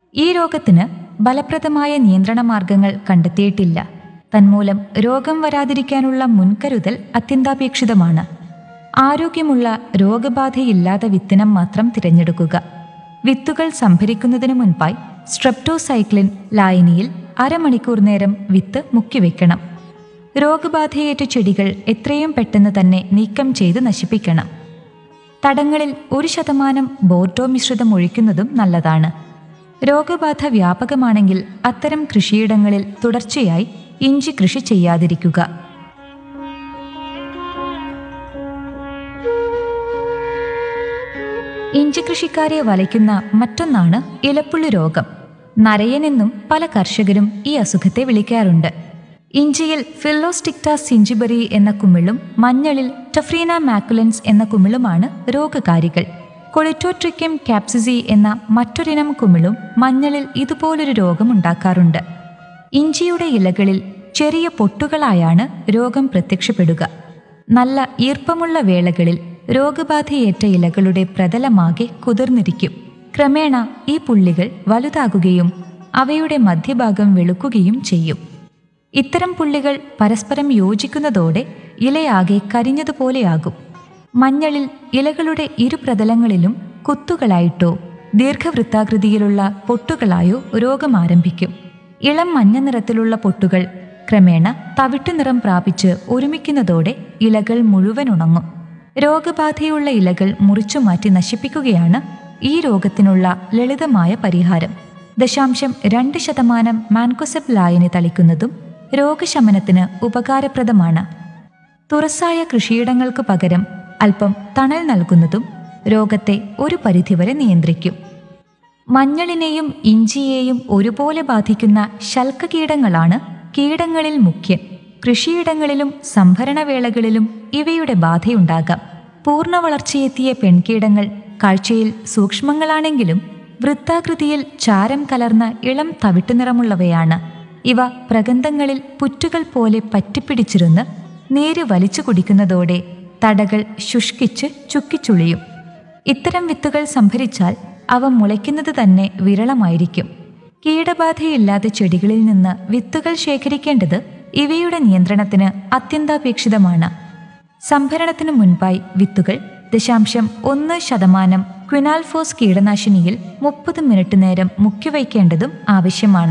ഈ രോഗത്തിന് ഫലപ്രദമായ നിയന്ത്രണ മാർഗങ്ങൾ കണ്ടെത്തിയിട്ടില്ല തന്മൂലം രോഗം വരാതിരിക്കാനുള്ള മുൻകരുതൽ അത്യന്താപേക്ഷിതമാണ് ആരോഗ്യമുള്ള രോഗബാധയില്ലാത്ത വിത്തിനം മാത്രം തിരഞ്ഞെടുക്കുക വിത്തുകൾ സംഭരിക്കുന്നതിന് മുൻപായി സ്ട്രെപ്റ്റോസൈക്ലിൻ ലായനിയിൽ അരമണിക്കൂർ നേരം വിത്ത് മുക്കിവെക്കണം രോഗബാധയേറ്റ ചെടികൾ എത്രയും പെട്ടെന്ന് തന്നെ നീക്കം ചെയ്ത് നശിപ്പിക്കണം തടങ്ങളിൽ ഒരു ശതമാനം ബോർഡോ മിശ്രിതം ഒഴിക്കുന്നതും നല്ലതാണ് രോഗബാധ വ്യാപകമാണെങ്കിൽ അത്തരം കൃഷിയിടങ്ങളിൽ തുടർച്ചയായി ഇഞ്ചി കൃഷി ചെയ്യാതിരിക്കുക ഇഞ്ചി കൃഷിക്കാരെ വലയ്ക്കുന്ന മറ്റൊന്നാണ് ഇലപ്പുള്ളി രോഗം നരയനെന്നും പല കർഷകരും ഈ അസുഖത്തെ വിളിക്കാറുണ്ട് ഇഞ്ചിയിൽ ഫില്ലോസ്റ്റിക്ട സിഞ്ചിബറി എന്ന കുമിളും മഞ്ഞളിൽ ടഫ്രീന മാക്കുലൻസ് എന്ന കുമിളുമാണ് രോഗകാരികൾ കൊളിറ്റോട്രിക്യം കാപ്സിസി എന്ന മറ്റൊരിനം കുമിളും മഞ്ഞളിൽ ഇതുപോലൊരു രോഗമുണ്ടാക്കാറുണ്ട് ഇഞ്ചിയുടെ ഇലകളിൽ ചെറിയ പൊട്ടുകളായാണ് രോഗം പ്രത്യക്ഷപ്പെടുക നല്ല ഈർപ്പമുള്ള വേളകളിൽ രോഗബാധയേറ്റ ഇലകളുടെ പ്രതലമാകെ കുതിർന്നിരിക്കും ക്രമേണ ഈ പുള്ളികൾ വലുതാകുകയും അവയുടെ മധ്യഭാഗം വെളുക്കുകയും ചെയ്യും ഇത്തരം പുള്ളികൾ പരസ്പരം യോജിക്കുന്നതോടെ ഇലയാകെ കരിഞ്ഞതുപോലെയാകും മഞ്ഞളിൽ ഇലകളുടെ ഇരുപ്രതലങ്ങളിലും കുത്തുകളായിട്ടോ ദീർഘവൃത്താകൃതിയിലുള്ള പൊട്ടുകളായോ രോഗം ആരംഭിക്കും ഇളം മഞ്ഞ നിറത്തിലുള്ള പൊട്ടുകൾ ക്രമേണ തവിട്ടു നിറം പ്രാപിച്ച് ഒരുമിക്കുന്നതോടെ ഇലകൾ മുഴുവൻ ഉണങ്ങും രോഗബാധയുള്ള ഇലകൾ മുറിച്ചു മാറ്റി നശിപ്പിക്കുകയാണ് ഈ രോഗത്തിനുള്ള ലളിതമായ പരിഹാരം ദശാംശം രണ്ട് ശതമാനം മാൻകൊസെപ് ലായനി തളിക്കുന്നതും രോഗശമനത്തിന് ഉപകാരപ്രദമാണ് തുറസായ കൃഷിയിടങ്ങൾക്ക് പകരം അല്പം തണൽ നൽകുന്നതും രോഗത്തെ ഒരു പരിധിവരെ നിയന്ത്രിക്കും മഞ്ഞളിനെയും ഇഞ്ചിയെയും ഒരുപോലെ ബാധിക്കുന്ന ശൽക്കകീടങ്ങളാണ് കീടങ്ങളിൽ മുഖ്യം കൃഷിയിടങ്ങളിലും സംഭരണവേളകളിലും ഇവയുടെ ബാധയുണ്ടാകാം പൂർണ്ണ വളർച്ചയെത്തിയ പെൺകീടങ്ങൾ കാഴ്ചയിൽ സൂക്ഷ്മങ്ങളാണെങ്കിലും വൃത്താകൃതിയിൽ ചാരം കലർന്ന ഇളം തവിട്ടു നിറമുള്ളവയാണ് ഇവ പ്രഗന്ധങ്ങളിൽ പുറ്റുകൾ പോലെ പറ്റിപ്പിടിച്ചിരുന്ന് നീര് വലിച്ചു കുടിക്കുന്നതോടെ തടകൾ ശുഷ്കിച്ച് ചുക്കിച്ചുളിയും ഇത്തരം വിത്തുകൾ സംഭരിച്ചാൽ അവ മുളയ്ക്കുന്നത് തന്നെ വിരളമായിരിക്കും കീടബാധയില്ലാത്ത ചെടികളിൽ നിന്ന് വിത്തുകൾ ശേഖരിക്കേണ്ടത് ഇവയുടെ നിയന്ത്രണത്തിന് അത്യന്താപേക്ഷിതമാണ് സംഭരണത്തിനു മുൻപായി വിത്തുകൾ ദശാംശം ഒന്ന് ശതമാനം ക്വിനാൽഫോസ് കീടനാശിനിയിൽ മുപ്പത് മിനിറ്റ് നേരം മുക്കിവയ്ക്കേണ്ടതും ആവശ്യമാണ്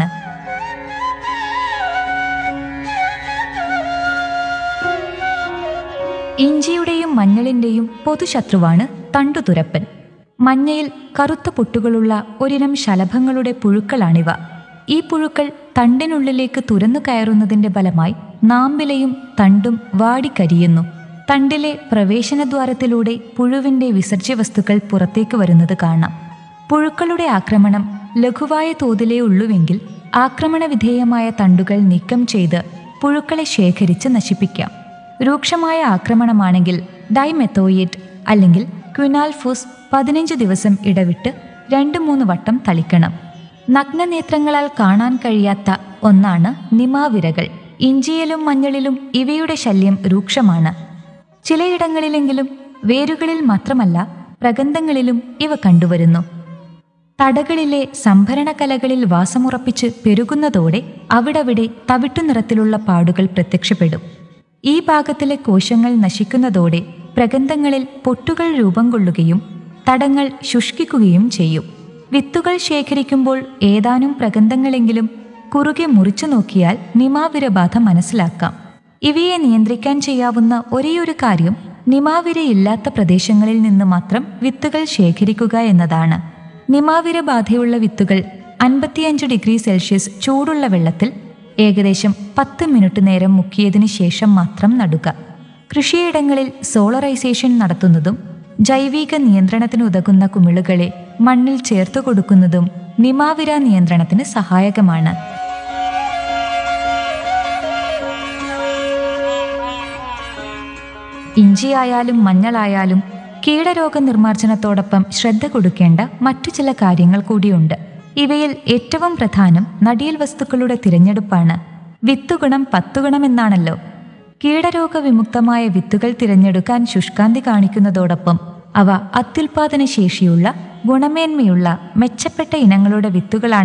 ഇഞ്ചിയുടെയും മഞ്ഞളിന്റെയും പൊതുശത്രുവാണ് തണ്ടുതുരപ്പൻ മഞ്ഞയിൽ കറുത്ത പൊട്ടുകളുള്ള ഒരിനം ശലഭങ്ങളുടെ പുഴുക്കളാണിവ ഈ പുഴുക്കൾ തണ്ടിനുള്ളിലേക്ക് തുരന്നു കയറുന്നതിന്റെ ഫലമായി നാമ്പിലയും തണ്ടും വാടിക്കരിയുന്നു തണ്ടിലെ പ്രവേശനദ്വാരത്തിലൂടെ പുഴുവിന്റെ വിസർജ്യ വസ്തുക്കൾ പുറത്തേക്ക് വരുന്നത് കാണാം പുഴുക്കളുടെ ആക്രമണം ലഘുവായ തോതിലേ ഉള്ളുവെങ്കിൽ ആക്രമണവിധേയമായ തണ്ടുകൾ നീക്കം ചെയ്ത് പുഴുക്കളെ ശേഖരിച്ച് നശിപ്പിക്കാം രൂക്ഷമായ ആക്രമണമാണെങ്കിൽ ഡൈമെത്തോയേറ്റ് അല്ലെങ്കിൽ ക്വിനാൽഫോസ് പതിനഞ്ച് ദിവസം ഇടവിട്ട് രണ്ട് മൂന്ന് വട്ടം തളിക്കണം നഗ്നനേത്രങ്ങളാൽ കാണാൻ കഴിയാത്ത ഒന്നാണ് നിമാവിരകൾ ഇഞ്ചിയിലും മഞ്ഞളിലും ഇവയുടെ ശല്യം രൂക്ഷമാണ് ചിലയിടങ്ങളിലെങ്കിലും വേരുകളിൽ മാത്രമല്ല പ്രഗന്ധങ്ങളിലും ഇവ കണ്ടുവരുന്നു തടകളിലെ സംഭരണകലകളിൽ വാസമുറപ്പിച്ച് പെരുകുന്നതോടെ അവിടവിടെ തവിട്ടു നിറത്തിലുള്ള പാടുകൾ പ്രത്യക്ഷപ്പെടും ഈ ഭാഗത്തിലെ കോശങ്ങൾ നശിക്കുന്നതോടെ പ്രഗന്ധങ്ങളിൽ പൊട്ടുകൾ രൂപം കൊള്ളുകയും തടങ്ങൾ ശുഷ്കിക്കുകയും ചെയ്യും വിത്തുകൾ ശേഖരിക്കുമ്പോൾ ഏതാനും പ്രഗന്ധങ്ങളെങ്കിലും കുറുകെ മുറിച്ചു നോക്കിയാൽ നിമാവിരബാധ മനസ്സിലാക്കാം ഇവയെ നിയന്ത്രിക്കാൻ ചെയ്യാവുന്ന ഒരേയൊരു കാര്യം നിമാവിരയില്ലാത്ത പ്രദേശങ്ങളിൽ നിന്ന് മാത്രം വിത്തുകൾ ശേഖരിക്കുക എന്നതാണ് നിമാവിര ബാധയുള്ള വിത്തുകൾ അൻപത്തിയഞ്ച് ഡിഗ്രി സെൽഷ്യസ് ചൂടുള്ള വെള്ളത്തിൽ ഏകദേശം പത്ത് മിനിറ്റ് നേരം മുക്കിയതിനു ശേഷം മാത്രം നടുക കൃഷിയിടങ്ങളിൽ സോളറൈസേഷൻ നടത്തുന്നതും ജൈവിക നിയന്ത്രണത്തിനുതകുന്ന കുമിളുകളെ മണ്ണിൽ ചേർത്തു കൊടുക്കുന്നതും നിമാവിര നിയന്ത്രണത്തിന് സഹായകമാണ് ഇഞ്ചിയായാലും മഞ്ഞളായാലും കീടരോഗ നിർമ്മാർജ്ജനത്തോടൊപ്പം ശ്രദ്ധ കൊടുക്കേണ്ട മറ്റു ചില കാര്യങ്ങൾ കൂടിയുണ്ട് ഇവയിൽ ഏറ്റവും പ്രധാനം നടിയൽ വസ്തുക്കളുടെ തിരഞ്ഞെടുപ്പാണ് വിത്തുഗുണം പത്തുഗുണം എന്നാണല്ലോ കീടരോഗ വിമുക്തമായ വിത്തുകൾ തിരഞ്ഞെടുക്കാൻ ശുഷ്കാന്തി കാണിക്കുന്നതോടൊപ്പം അവ അത്യുൽപാദന ശേഷിയുള്ള ഗുണമേന്മയുള്ള മെച്ചപ്പെട്ട ഇനങ്ങളുടെ വിത്തുകളാണ്